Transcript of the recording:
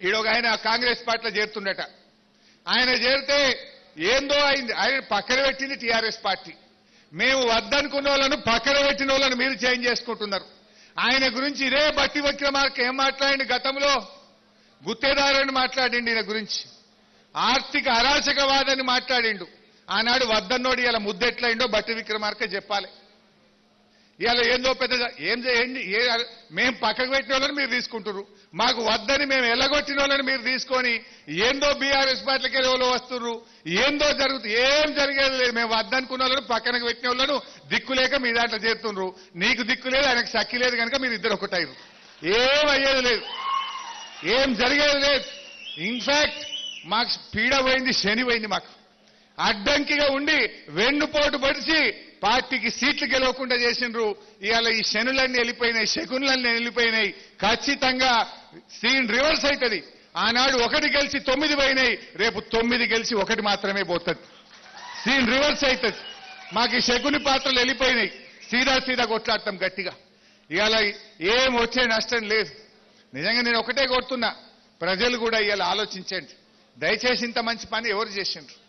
ఈడొక ఆయన కాంగ్రెస్ పార్టీలో చేరుతుండట ఆయన చేరితే ఏందో అయింది ఆయన పక్కన పెట్టింది టీఆర్ఎస్ పార్టీ మేము వద్దనుకున్న వాళ్ళను పక్కన పెట్టిన వాళ్ళను మీరు చేంజ్ చేసుకుంటున్నారు ఆయన గురించి ఇదే బట్టి విక్రమార్క ఏం మాట్లాడింది గతంలో గుత్తేదారుని మాట్లాడిండు ఈయన గురించి ఆర్థిక అరాచకవాదని మాట్లాడిండు ఆనాడు వద్దన్నోడు ఇలా ముద్దెట్లయిండో బట్టి విక్రమార్క చెప్పాలి ఇవాళ ఏందో పెద్ద ఏం చేయండి ఏ మేము పక్కకు పెట్టిన వాళ్ళని మీరు తీసుకుంటారు మాకు వద్దని మేము ఎల్లగొట్టిన వాళ్ళని మీరు తీసుకొని ఏందో బీఆర్ఎస్ పార్టీలకి ఎవరో వస్తుర్రు ఏందో జరుగుతుంది ఏం జరిగేది లేదు మేము వద్దనుకున్న వాళ్ళను పక్కనకు పెట్టిన వాళ్ళను దిక్కు లేక మీ దాంట్లో చేరుతుండ్రు నీకు దిక్కు లేదు ఆయనకు సక్కి లేదు కనుక మీరు ఇద్దరు ఒకటైరు ఏం అయ్యేది లేదు ఏం జరిగేది లేదు ఇన్ఫాక్ట్ మాకు పీడ పోయింది శని పోయింది మాకు అడ్డంకిగా ఉండి వెన్నుపోటు పడిచి పార్టీకి సీట్లు గెలవకుండా చేసిండ్రు ఇవాళ ఈ శనులన్నీ వెళ్ళిపోయినాయి శకునులన్నీ వెళ్ళిపోయినాయి ఖచ్చితంగా సీన్ రివర్స్ అవుతుంది ఆనాడు ఒకటి గెలిచి తొమ్మిది పోయినాయి రేపు తొమ్మిది గెలిచి ఒకటి మాత్రమే పోతుంది సీన్ రివర్స్ అవుతుంది మాకు ఈ శకుని పాత్రలు వెళ్ళిపోయినాయి సీదా సీదా కొట్లాడతాం గట్టిగా ఇవాళ ఏం వచ్చే నష్టం లేదు నిజంగా నేను ఒకటే కోరుతున్నా ప్రజలు కూడా ఇవాళ ఆలోచించండి దయచేసి ఇంత మంచి పని ఎవరు చేసిండ్రు